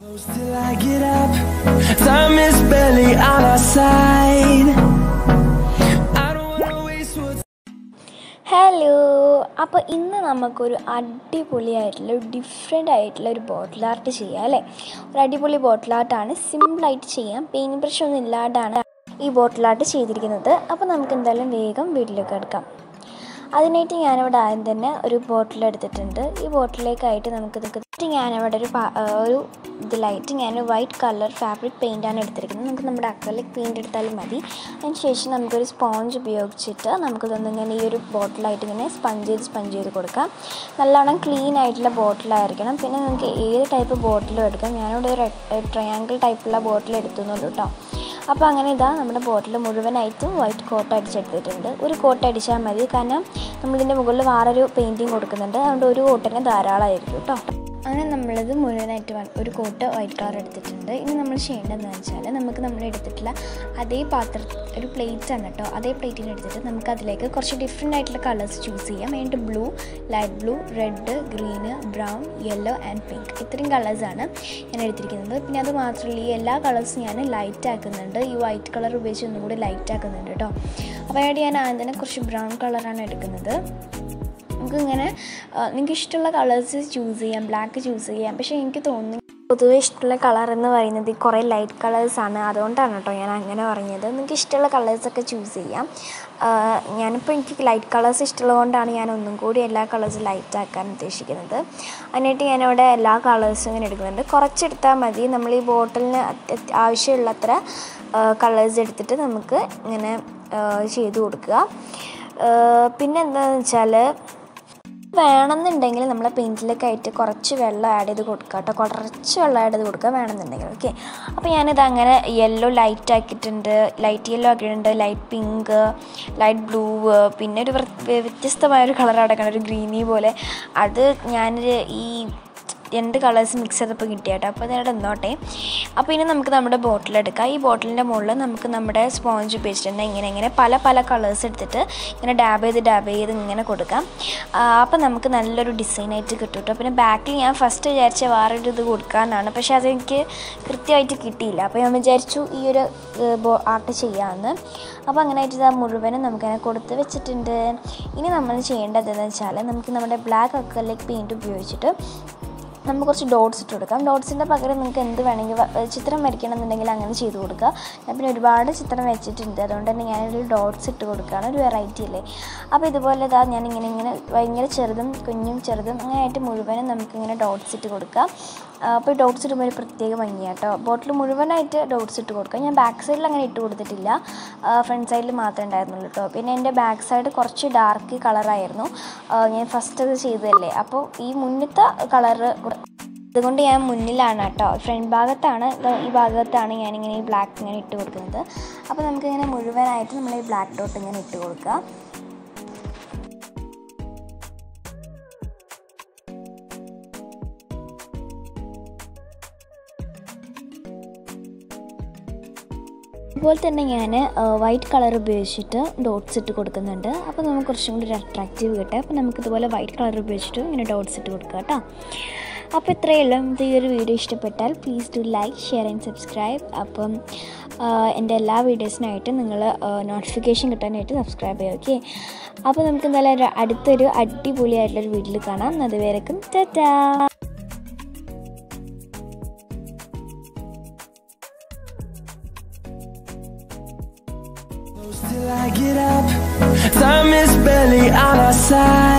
Close till I get up. Time is barely on our side. I don't wanna waste what's hello അപ്പോൾ ഇന്ന് നമുക്കൊരു അടിപൊളിയായിട്ടുള്ള ഒരു different ആയിട്ടുള്ള ഒരു ബോട്ടിൽ ആർട്ട് ചെയ്യാം അല്ലേ ഒരു അടിപൊളി ബോട്ടിൽ ആർട്ടാണ് സിമ്പിളായിട്ട് ചെയ്യാം പെയിൻറ്റ് ബ്രഷ് ഒന്നും ഇല്ലാണ്ടാണ് ഈ ബോട്ടിൽ ആർട്ട് ചെയ്തിരിക്കുന്നത് അപ്പോൾ നമുക്ക് എന്തായാലും വേഗം വീട്ടിലേക്ക് എടുക്കാം അതിനായിട്ട് ഞാനിവിടെ ആദ്യം തന്നെ ഒരു ബോട്ടിൽ എടുത്തിട്ടുണ്ട് ഈ ബോട്ടിലേക്കായിട്ട് നമുക്ക് ഇതൊക്കെ ഞാനവിടെ ഒരു പാ- ആ, ഒരു ഇതിലായിട്ട് ഞാൻ വൈറ്റ് കളർ ഫാബ്രിക് പെയിൻ്റാണ് എടുത്തിരിക്കുന്നത് നമുക്ക് നമ്മുടെ അക്രലിക് പെയിൻ്റ് എടുത്താലും മതി അതിന് ശേഷം നമുക്കൊരു സ്പോഞ്ച് ഉപയോഗിച്ചിട്ട് നമുക്കിതൊന്ന് ഇങ്ങനെ ഈ ഒരു ബോട്ടിലായിട്ട് ഇങ്ങനെ സ്പഞ്ച് ചെയ്ത് സ്പഞ്ച് ചെയ്ത് കൊടുക്കാം നല്ലോണം ക്ലീൻ ആയിട്ടുള്ള ബോട്ടിലായിരിക്കണം പിന്നെ നമുക്ക് ഏത് ടൈപ്പ് ബോട്ടിലും എടുക്കാം ഞാനിവിടെ ഒരു ട്രയാങ്കിൾ ടൈപ്പുള്ള ബോട്ടിൽ എടുത്തുന്നുള്ളൂ കേട്ടോ അപ്പോൾ അങ്ങനെ ഇതാ നമ്മുടെ ബോട്ടിൽ മുഴുവനായിട്ടും വൈറ്റ് കോട്ട് അടിച്ചെടുത്തിട്ടുണ്ട് ഒരു കോട്ട് അടിച്ചാൽ മതി കാരണം നമ്മളിതിൻ്റെ മുകളിൽ വേറൊരു പെയിൻറ്റിങ് കൊടുക്കുന്നുണ്ട് അതുകൊണ്ട് ഒരു കോട്ടിന് ധാരാളമായിരിക്കും കേട്ടോ അങ്ങനെ നമ്മളിത് മുഴുവനായിട്ട് വ- ഒരു കോട്ട് വൈറ്റ് കളർ എടുത്തിട്ടുണ്ട് ഇനി നമ്മൾ ചെയ്യേണ്ടതെന്ന് വെച്ചാൽ നമുക്ക് നമ്മൾ എടുത്തിട്ടുള്ള അതേ പാത്രം ഒരു പ്ലേറ്റ് ആണ് കേട്ടോ അതേ പ്ലേറ്റിന് എടുത്തിട്ട് നമുക്ക് അതിലേക്ക് കുറച്ച് ഡിഫറെൻ്റ് ആയിട്ടുള്ള കളേഴ്സ് ചൂസ് ചെയ്യാം അതിൻ്റെ blue light blue red green brown yellow and pink ഇത്രയും കളേഴ്സാണ് ഞാൻ എടുത്തിരിക്കുന്നത് പിന്നെ അത് മാത്രമല്ല ഈ എല്ലാ കളേഴ്സും ഞാൻ ലൈറ്റ് ആക്കുന്നുണ്ട് ഈ വൈറ്റ് കളർ ഉപയോഗിച്ച് ഒന്നും കൂടി ലൈറ്റ് ആക്കുന്നുണ്ട് കേട്ടോ അപ്പോൾ അതിനായിട്ട് ഞാൻ ആദ്യം തന്നെ കുറച്ച് ബ്രൗൺ കളറാണ് എടുക്കുന്നത് നമുക്കിങ്ങനെ നിങ്ങൾക്ക് ഇഷ്ടമുള്ള കളേഴ്സ് ചൂസ് ചെയ്യാം ബ്ലാക്ക് ചൂസ് ചെയ്യാം പക്ഷേ എനിക്ക് തോന്നുന്നു പൊതുവേ ഇഷ്ടമുള്ള കളർ എന്ന് പറയുന്നത് ഈ കുറേ ലൈറ്റ് കളേഴ്സാണ് അതുകൊണ്ടാണ് കേട്ടോ ഞാൻ അങ്ങനെ പറഞ്ഞത് നിങ്ങൾക്ക് ഇഷ്ടമുള്ള കളേഴ്സൊക്കെ ചൂസ് ചെയ്യാം ആ, ഞാനിപ്പോൾ എനിക്ക് ലൈറ്റ് കളേഴ്സ് ഇഷ്ടമുള്ളതുകൊണ്ടാണ് ഞാൻ ഒന്നും കൂടി എല്ലാ കളേഴ്സും ലൈറ്റ് ആക്കാൻ ഉദ്ദേശിക്കുന്നത് അതിനായിട്ട് ഞാനിവിടെ എല്ലാ കളേഴ്സും ഇങ്ങനെ എടുക്കുന്നുണ്ട് കുറച്ചെടുത്താൽ മതി നമ്മൾ ഈ ബോട്ടിലിന് അത്യ- ആവശ്യമുള്ളത്ര കളേഴ്സ് എടുത്തിട്ട് നമുക്ക് ഇങ്ങനെ ആ, ചെയ്ത് കൊടുക്കുക ആ, പിന്നെ എന്താണെന്ന് വെച്ചാൽ വേണമെന്നുണ്ടെങ്കിൽ നമ്മൾ പെയിൻറ്റിലൊക്കെ ആയിട്ട് കുറച്ച് വെള്ളം ആഡ് ചെയ്ത് കൊടുക്കുക കേട്ടോ കുറച്ച് വെള്ളം ആഡ് ചെയ്ത് കൊടുക്കുക വേണമെന്നുണ്ടെങ്കിൽ ഓക്കെ അപ്പോൾ ഞാനിത് അങ്ങനെ യെല്ലോ ലൈറ്റ് ആക്കിയിട്ടുണ്ട് ലൈറ്റ് യെല്ലോ ആക്കിയിട്ടുണ്ട് ലൈറ്റ് പിങ്ക് ലൈറ്റ് ബ്ലൂ പിന്നെ ഒരു വ്യ- വ്യത്യസ്തമായ ഒരു കളർ അടക്കണം ഒരു ഗ്രീനി പോലെ അത് ഞാനൊരു ഈ രണ്ട് കളേഴ്സ് മിക്സ് ചെയ്തപ്പോൾ കിട്ടിയാട്ടോ അപ്പോൾ അതിനോട് ഇന്നോട്ടെ അപ്പോൾ ഇനി നമുക്ക് നമ്മുടെ ബോട്ടിൽ എടുക്കാം ഈ ബോട്ടിലിൻ്റെ മുകളിൽ നമുക്ക് നമ്മുടെ സ്പോഞ്ച് ഉപയോഗിച്ചിട്ടുണ്ട് ഇങ്ങനെ ഇങ്ങനെ പല പല കളേഴ്സ് എടുത്തിട്ട് ഇങ്ങനെ ഡാബ് ചെയ്ത് ഡാബ് ചെയ്ത് ഇങ്ങനെ കൊടുക്കാം ആ, അപ്പോൾ നമുക്ക് നല്ലൊരു ഡിസൈനായിട്ട് കിട്ടും കേട്ടോ പിന്നെ ബാക്കിൽ ഞാൻ ഫസ്റ്റ് വിചാരിച്ച വേറൊരു ഇത് കൊടുക്കാമെന്നാണ് പക്ഷേ അതെനിക്ക് കൃത്യമായിട്ട് കിട്ടിയില്ല അപ്പോൾ ഞാൻ വിചാരിച്ചു ഈ ഒരു ആർട്ട് ചെയ്യാമെന്ന് അപ്പോൾ അങ്ങനെ ആയിട്ട് ഇത് മുഴുവനും നമുക്കങ്ങനെ കൊടുത്ത് വെച്ചിട്ടുണ്ട് ഇനി നമ്മൾ ചെയ്യേണ്ടത് എന്താണെന്ന് വെച്ചാൽ നമുക്ക് നമ്മുടെ ബ്ലാക്ക് അക്കറിലേക്ക് പെയിൻറ്റ് ഉപയോഗിച്ചിട്ട് നമുക്ക് കുറച്ച് ഡോട്ട്സ് ഇട്ട് കൊടുക്കാം ഡോട്ട്സിൻ്റെ പകരം നിങ്ങൾക്ക് എന്ത് വേണമെങ്കിൽ വ- ചിത്രം വരയ്ക്കണം എന്നുണ്ടെങ്കിൽ അങ്ങനെ ചെയ്ത് കൊടുക്കുക ഞാൻ പിന്നെ ഒരുപാട് ചിത്രം വെച്ചിട്ടുണ്ട് അതുകൊണ്ട് തന്നെ ഞാനൊരു ഡോട്ട്സ് ഇട്ട് കൊടുക്കുകയാണ് ഒരു വെറൈറ്റി അല്ലേ അപ്പോൾ ഇതുപോലെ ഇതാ ഞാൻ ഇങ്ങനെ ഇങ്ങനെ ഭയങ്കര ചെറുതും കുഞ്ഞും ചെറുതും അങ്ങനെ ആയിട്ട് മുഴുവനും നമുക്കിങ്ങനെ ഡോട്ട്സ് ഇട്ട് കൊടുക്കാം ആ, അപ്പോൾ ഈ ഡോട്ട്സ് ഇടുമ്പോൾ ഒരു പ്രത്യേക ഭംഗിയാണ് കേട്ടോ ബോട്ടിൽ മുഴുവനായിട്ട് ഡോട്ട്സ് ഇട്ട് കൊടുക്കുക ഞാൻ ബാക്ക് സൈഡിൽ അങ്ങനെ ഇട്ട് കൊടുത്തിട്ടില്ല ഫ്രണ്ട് സൈഡിൽ മാത്രമേ ഉണ്ടായിരുന്നുള്ളൂ കേട്ടോ പിന്നെ എൻ്റെ ബാക്ക് സൈഡ് കുറച്ച് ഡാർക്ക് കളറായിരുന്നു ഞാൻ ഫസ്റ്റ് അത് ചെയ്തതല്ലേ അപ്പോൾ ഈ മുന്നത്തെ കളറ് അതുകൊണ്ട് ഞാൻ മുന്നിലാണ് കേട്ടോ ഫ്രണ്ട് ഭാഗത്താണ് ദാ ഈ ഭാഗത്താണ് ഞാനിങ്ങനെ ഈ ബ്ലാക്ക് ഇങ്ങനെ ഇട്ട് കൊടുക്കുന്നത് അപ്പോൾ നമുക്കിങ്ങനെ മുഴുവനായിട്ട് നമ്മൾ ഈ ബ്ലാക്ക് ഡോട്ട് ഇങ്ങനെ ഇട്ട് കൊടുക്കുക അതുപോലെ തന്നെ ഞാൻ വൈറ്റ് കളർ ഉപയോഗിച്ചിട്ട് ഡോട്ട്സ് ഇട്ട് കൊടുക്കുന്നുണ്ട് അപ്പോൾ നമുക്ക് കുറച്ചും കൂടി ഒരു അട്രാക്റ്റീവ് കിട്ടും അപ്പോൾ നമുക്ക് ഇതുപോലെ വൈറ്റ് കളർ ഉപയോഗിച്ചിട്ട് ഇങ്ങനെ ഡോട്ട്സ് ഇട്ട് കൊടുക്കുക കേട്ടോ അപ്പോൾ ഇത്രയേ ഉള്ളൂ ഇത് ഈ ഒരു വീഡിയോ ഇഷ്ടപ്പെട്ടാൽ please do like share and subscribe അപ്പം ആ, എൻ്റെ എല്ലാ വീഡിയോസിനായിട്ടും നിങ്ങൾ നോട്ടിഫിക്കേഷൻ കിട്ടാനായിട്ട് സബ്സ്ക്രൈബ് ചെയ്യുക ഓക്കെ അപ്പോൾ നമുക്ക് എന്തായാലും ഒരു അടുത്തൊരു അടിപൊളിയായിട്ടുള്ളൊരു വീഡിയോയിൽ കാണാം അതുവരേക്കും Tata close till I get up. Time is barely on our side.